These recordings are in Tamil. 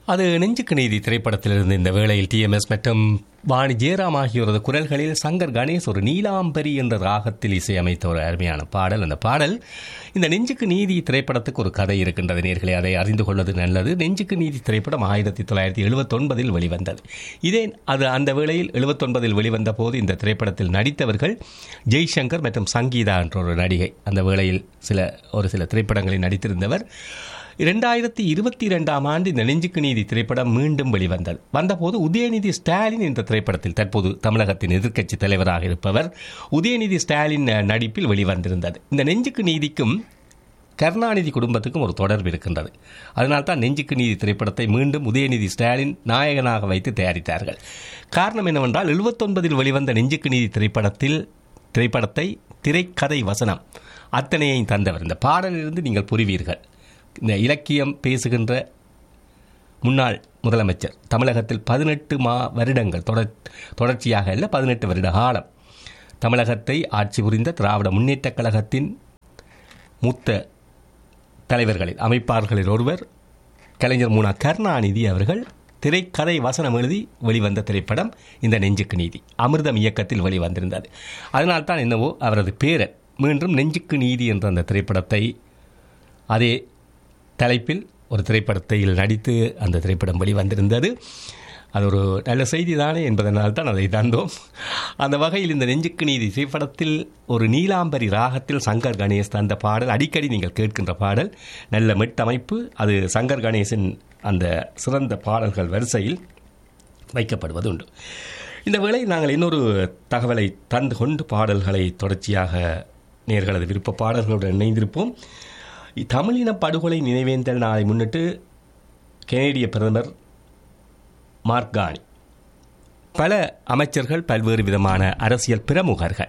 அது நெஞ்சுக்கு நீதி திரைப்படத்திலிருந்து இந்த வேளையில் டிஎம்எஸ் மற்றும் வாணி ஜெயராம் ஆகியோரது குரல்களில் சங்கர் கணேஷ் ஒரு நீலாம்பரி என்ற ராகத்தில் இசையமைத்த ஒரு அருமையான பாடல் அந்த பாடல் இந்த நெஞ்சுக்கு நீதி திரைப்படத்துக்கு ஒரு கதை இருக்கின்றது நேர்களை அதை அறிந்து கொள்வது நல்லது நெஞ்சுக்கு நீதி திரைப்படம் ஆயிரத்தி தொள்ளாயிரத்தி எழுபத்தொன்பதில் வெளிவந்தது இதே அது அந்த வேளையில் எழுபத்தொன்பதில் வெளிவந்த போது இந்த திரைப்படத்தில் நடித்தவர்கள் ஜெய்சங்கர் மற்றும் சங்கீதா என்ற ஒரு நடிகை அந்த வேளையில் சில ஒரு சில திரைப்படங்களில் நடித்திருந்தவர் இரண்டாயிரத்தி இருபத்தி இரண்டாம் ஆண்டு இந்த நெஞ்சுக்கு நீதி திரைப்படம் மீண்டும் வெளிவந்தது வந்தபோது உதயநிதி ஸ்டாலின் என்ற திரைப்படத்தில் தற்போது தமிழகத்தின் எதிர்க்கட்சி தலைவராக இருப்பவர் உதயநிதி ஸ்டாலின் நடிப்பில் வெளிவந்திருந்தது இந்த நெஞ்சுக்கு நீதிக்கும் கருணாநிதி குடும்பத்துக்கும் ஒரு தொடர்பு இருக்கின்றது அதனால்தான் நெஞ்சுக்கு நீதி திரைப்படத்தை மீண்டும் உதயநிதி ஸ்டாலின் நாயகனாக வைத்து தயாரித்தார்கள் காரணம் என்னவென்றால் எழுபத்தொன்பதில் வெளிவந்த நெஞ்சுக்கு நீதி திரைப்படத்தில் திரைப்படத்தை திரைக்கதை வசனம் அத்தனையையும் தந்தவர் இந்த பாடலிலிருந்து நீங்கள் புரிவீர்கள் இந்த இலக்கியம் பேசுகின்ற முன்னாள் முதலமைச்சர் தமிழகத்தில் பதினெட்டு மா வருடங்கள் தொடர் தொடர்ச்சியாக அல்ல பதினெட்டு வருட காலம் தமிழகத்தை ஆட்சி புரிந்த திராவிட முன்னேற்றக் கழகத்தின் மூத்த தலைவர்களில் அமைப்பாளர்களில் ஒருவர் கலைஞர் மூனா கருணாநிதி அவர்கள் திரைக்கதை வசனம் எழுதி வெளிவந்த திரைப்படம் இந்த நெஞ்சுக்கு நீதி அமிர்தம் இயக்கத்தில் வெளிவந்திருந்தது அதனால்தான் என்னவோ அவரது பேரன் மீண்டும் நெஞ்சுக்கு நீதி என்ற அந்த திரைப்படத்தை அதே தலைப்பில் ஒரு திரைப்படத்தில் நடித்து அந்த திரைப்படம் வெளிவந்திருந்தது அது ஒரு நல்ல செய்தி தானே என்பதனால் தான் அதை தந்தோம் அந்த வகையில் இந்த நெஞ்சுக்கு நீதி திரைப்படத்தில் ஒரு நீலாம்பரி ராகத்தில் சங்கர் கணேஷ் தந்த பாடல் அடிக்கடி நீங்கள் கேட்கின்ற பாடல் நல்ல மெட்டமைப்பு அது சங்கர் கணேசன் அந்த சிறந்த பாடல்கள் வரிசையில் வைக்கப்படுவது உண்டு இந்த வேளையில் நாங்கள் இன்னொரு தகவலை தந்து கொண்டு பாடல்களை தொடர்ச்சியாக நேர்களது விருப்ப பாடல்களுடன் இணைந்திருப்போம் தமிழின படுகொலை நினைவேந்தல் நாளை முன்னிட்டு கனேடிய பிரதமர் மார்கானி பல அமைச்சர்கள் பல்வேறு விதமான அரசியல் பிரமுகர்கள்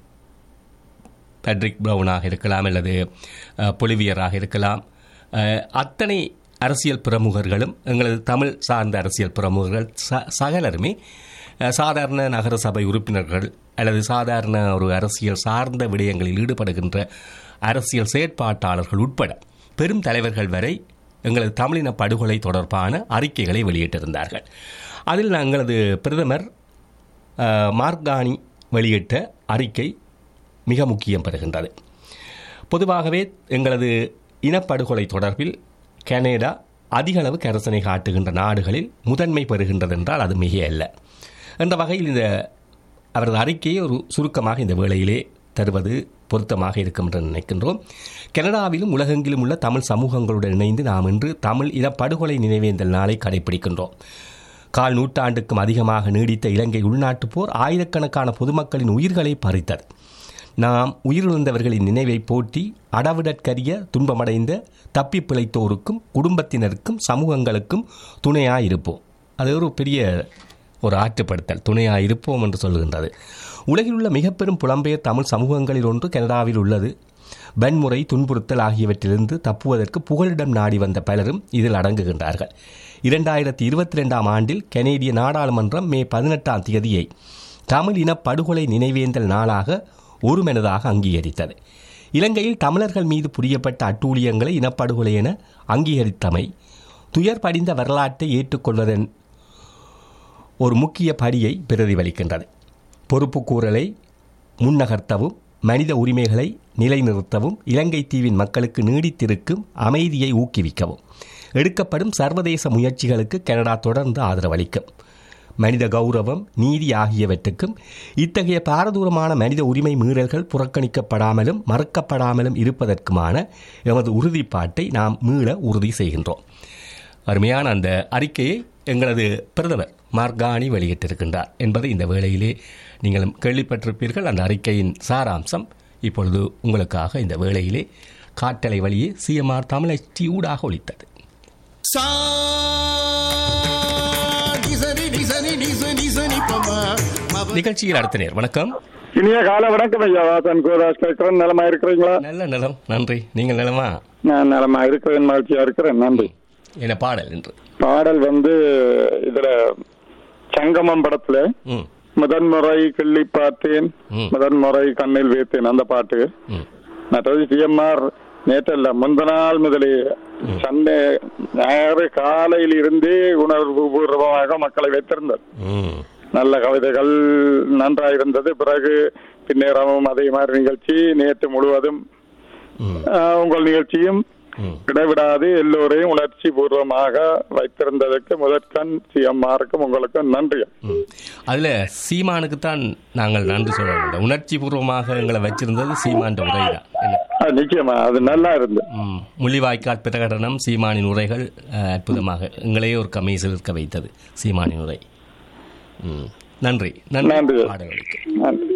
பேட்ரிக் ப்ரவுனாக இருக்கலாம் அல்லது பொலிவியராக இருக்கலாம் அத்தனை அரசியல் பிரமுகர்களும் எங்களது தமிழ் சார்ந்த அரசியல் பிரமுகர்கள் ச சகலருமே சாதாரண நகர சபை உறுப்பினர்கள் அல்லது சாதாரண ஒரு அரசியல் சார்ந்த விடயங்களில் ஈடுபடுகின்ற அரசியல் செயற்பாட்டாளர்கள் உட்பட பெரும் தலைவர்கள் வரை எங்களது தமிழின படுகொலை தொடர்பான அறிக்கைகளை வெளியிட்டிருந்தார்கள் அதில் எங்களது பிரதமர் மார்கானி வெளியிட்ட அறிக்கை மிக முக்கியம் பெறுகின்றது பொதுவாகவே எங்களது இனப்படுகொலை தொடர்பில் கனடா அதிகளவு கரசனை காட்டுகின்ற நாடுகளில் முதன்மை பெறுகின்றது என்றால் அது மிக அல்ல என்ற வகையில் இந்த அவரது அறிக்கையை ஒரு சுருக்கமாக இந்த வேளையிலே தருவது பொருத்தமாக இருக்கும் என்று நினைக்கின்றோம் கனடாவிலும் உலகெங்கிலும் உள்ள தமிழ் சமூகங்களுடன் இணைந்து நாம் இன்று தமிழ் இனப்படுகொலை நினைவேந்தல் நாளை கடைபிடிக்கின்றோம் கால் நூற்றாண்டுக்கும் அதிகமாக நீடித்த இலங்கை உள்நாட்டுப் போர் ஆயிரக்கணக்கான பொதுமக்களின் உயிர்களை பறித்தது நாம் உயிரிழந்தவர்களின் நினைவை போட்டி அடவிடற்கரிய துன்பமடைந்த தப்பி பிழைத்தோருக்கும் குடும்பத்தினருக்கும் சமூகங்களுக்கும் துணையாயிருப்போம் அது ஒரு பெரிய ஒரு ஆற்றுப்படுத்தல் துணையாக இருப்போம் என்று சொல்லுகின்றது உலகில் உள்ள மிக பெரும் புலம்பெயர் தமிழ் சமூகங்களில் ஒன்று கனடாவில் உள்ளது வன்முறை துன்புறுத்தல் ஆகியவற்றிலிருந்து தப்புவதற்கு புகலிடம் நாடி வந்த பலரும் இதில் அடங்குகின்றார்கள் இரண்டாயிரத்தி இருபத்தி ரெண்டாம் ஆண்டில் கனேடிய நாடாளுமன்றம் மே பதினெட்டாம் தேதியை தமிழ் இன படுகொலை நினைவேந்தல் நாளாக ஒருமனதாக அங்கீகரித்தது இலங்கையில் தமிழர்கள் மீது புரியப்பட்ட அட்டூழியங்களை இனப்படுகொலை என அங்கீகரித்தமை துயர் படிந்த வரலாற்றை ஏற்றுக்கொள்வதன் ஒரு முக்கிய படியை பிரதிபலிக்கின்றது பொறுப்புக்கூறலை முன்னகர்த்தவும் மனித உரிமைகளை நிலைநிறுத்தவும் இலங்கை தீவின் மக்களுக்கு நீடித்திருக்கும் அமைதியை ஊக்குவிக்கவும் எடுக்கப்படும் சர்வதேச முயற்சிகளுக்கு கனடா தொடர்ந்து ஆதரவளிக்கும் மனித கௌரவம் நீதி ஆகியவற்றுக்கும் இத்தகைய பாரதூரமான மனித உரிமை மீறல்கள் புறக்கணிக்கப்படாமலும் மறுக்கப்படாமலும் இருப்பதற்குமான எமது உறுதிப்பாட்டை நாம் மீள உறுதி செய்கின்றோம் அருமையான அந்த அறிக்கையை எங்களது பிரதமர் மார்கானி வெளியிட்டிருக்கின்றார் என்பதை இந்த வேளையிலே நீங்களும் கேள்விப்பட்டிருப்பீர்கள் அந்த அறிக்கையின் சாராம்சம் இப்பொழுது உங்களுக்காக இந்த வேளையிலே காட்டலை வழியே சிஎம்ஆர் தமிழச்சி ஊடாக ஒழித்தது நிகழ்ச்சியில் அடுத்த நேர் வணக்கம் இனிய கால வணக்கம் ஐயா வாசன் கோதாஸ் கேட்கிறேன் நலமா இருக்கிறீங்களா நல்ல நலம் நன்றி நீங்கள் நலமா நான் நலமா இருக்கிறேன் மகிழ்ச்சியா இருக்கிறேன் நன்றி என்ன பாடல் என்று பாடல் வந்து இதுல சங்கமம் படத்துல ம் முதன் முறை கிள்ளி பார்த்தேன் ம். முதன் முறை கண்ணில் வைத்தேன் அந்த பாட்டு ம் மற்றது சிஎம்ஆர் நேற்றல்ல முந்த நாள் முதலே சண்டே ஞாயிறு காலையில் இருந்தே உணர்வு பூர்வமாக மக்களை வைத்திருந்தது ம் நல்ல கவிதைகள் நன்றாயிருந்தது பிறகு பின்னேறமும் அதே மாதிரி நிகழ்ச்சி நேற்று முழுவதும் ம் ஆஹ், உங்கள் நிகழ்ச்சியும் ம் இடைவிடாது எல்லோரையும் உணர்ச்சி பூர்வமாக வைத்திருந்ததற்கு முதற்கண் சிஎம்ஆருக்கும் உங்களுக்கும் நன்றி ம். அதுல சீமானுக்கு தான் நாங்கள் நன்றி சொல்ல வேண்டும் உணர்ச்சி பூர்வமாக எங்களை வச்சிருந்தது சீமான் உரை தான் என்ன ஆஹ், நிச்சயமா அது நல்லா இருந்தது ம். முள்ளிவாய்க்கால் பிரகடனம் சீமானின் உரைகள் அஹ், அற்புதமாக எங்களையே ஒரு கமீசில் இருக்க வைத்தது சீமானின் உரை ம். நன்றி நன்றி. நன்றி பாடல்களுக்கு நன்றி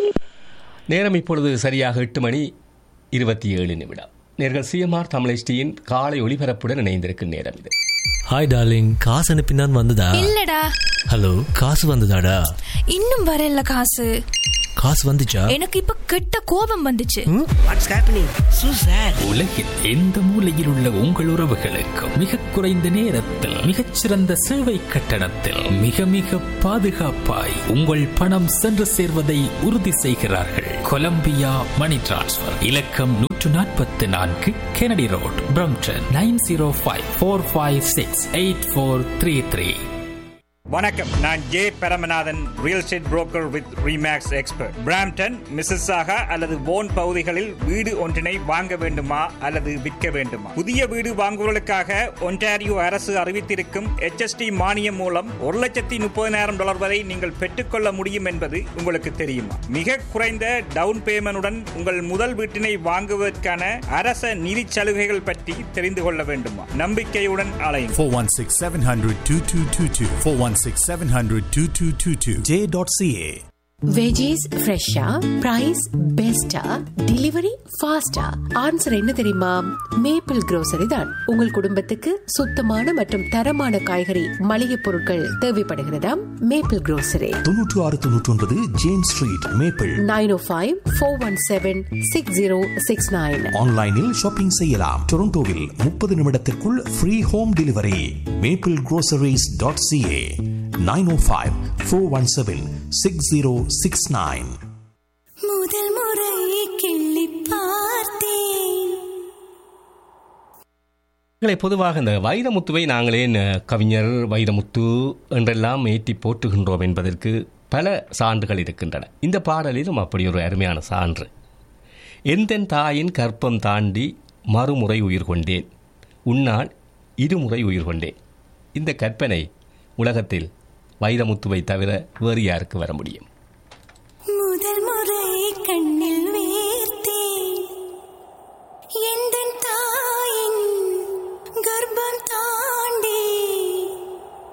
நேரம் இப்பொழுது சரியாக எட்டு மணி இருபத்தி ஏழு நிமிடம் நேர்கள் சிஎம்ஆர் தமிழ்ச்சியின் காலை ஒளிபரப்புடன் இணைந்திருக்கும் நேரம் இது ஹாய் டார்லிங் காசு அனுப்பினான் வந்ததா இல்லடா ஹலோ காசு வந்ததாடா இன்னும் வரல காசு காசு வந்துச்சா எனக்கு இப்ப கெட்ட கோபம் வந்துச்சு வாட்ஸ் ஹேப்பனிங் சூ சார் உலகில் எந்த மூலையில் உள்ள உங்கள் உறவுகளுக்கு மிக குறைந்த நேரத்தில் மிகச்சிறந்த சேவை கட்டணத்தில் மிக மிக பாதுகாப்பாய் உங்கள் பணம் சென்று சேர்வதை உறுதி செய்கிறார்கள் கொலம்பியா மணி டிரான்ஸ்ஃபர் இலக்கம் நூற்று நாற்பத்தி நான்கு Kennedy road Brampton nine zero five four five six eight four three three வணக்கம் நான் J Paramanathan real estate broker with Remax expert Brampton Mississauga அல்லது போன் பகுதிகளில் வீடு ஒன்றினை வாங்க வேண்டுமா அல்லது விற்க வேண்டுமா புதிய வீடு வாங்குவதற்காக ஒன்டாரியோ அரசு அறிவித்திருக்கும் HST மானியம் மூலம் ஒரு லட்சத்தி முப்பதினாயிரம் டாலர் வரை நீங்கள் பெற்றுக்கொள்ள முடியும் என்பது உங்களுக்கு தெரியுமா மிக குறைந்த டவுன் பேமெண்டுடன் உங்கள் முதல் வீட்டினை வாங்குவதற்கான அரச நிதி சலுகைகள் பற்றி தெரிந்து கொள்ள வேண்டுமா நம்பிக்கையுடன் அலையும் 416 700 2222. 416 700 2222. J.ca. வெஜிஸ் ஃப்ரெஷ்ஷா பிரைஸ் பெஸ்டா டெலிவரி ஃபாஸ்டா ஆன்சர் என்ன தெரியுமா மேப்பிள் grocery தான் உங்கள் குடும்பத்துக்கு சுத்தமான மற்றும் தரமான காய்கறி மளிகை பொருட்கள் தேவைப்படுகிறதா மேப்பிள் grocery தொன்னூற்று ஆறு தொன்னூற்றி ஒன்பது James street Maple nine O five four one seven six zero six nine ஆன்லைனில் ஷாப்பிங் செய்யலாம் டொரண்டோவில் முப்பது நிமிடத்திற்குள் free home delivery Maple groceries dot CA nine O five four one seven six zero six nine முதல் முறை கிள்ளி பார்த்தேன் எங்களை பொதுவாக இந்த வைரமுத்துவை நாங்களே ந- கவிஞர் வைரமுத்து என்றெல்லாம் ஏற்றி போற்றுகின்றோம் என்பதற்கு பல சான்றுகள் இருக்கின்றன இந்த பாடலிலும் அப்படி ஒரு அருமையான சான்று எந்தன் தாயின் கற்பம் தாண்டி மறுமுறை உயிர் கொண்டேன் உன்னால் இருமுறை உயிர் கொண்டேன் இந்த கற்பனை உலகத்தில் வைரமுத்துவை தவிர வேறு யாருக்கு வர முடியும் முதல் முறை கண்ணில் வேர்த்தேன் எந்த தாயின் கர்ப்பம் தான்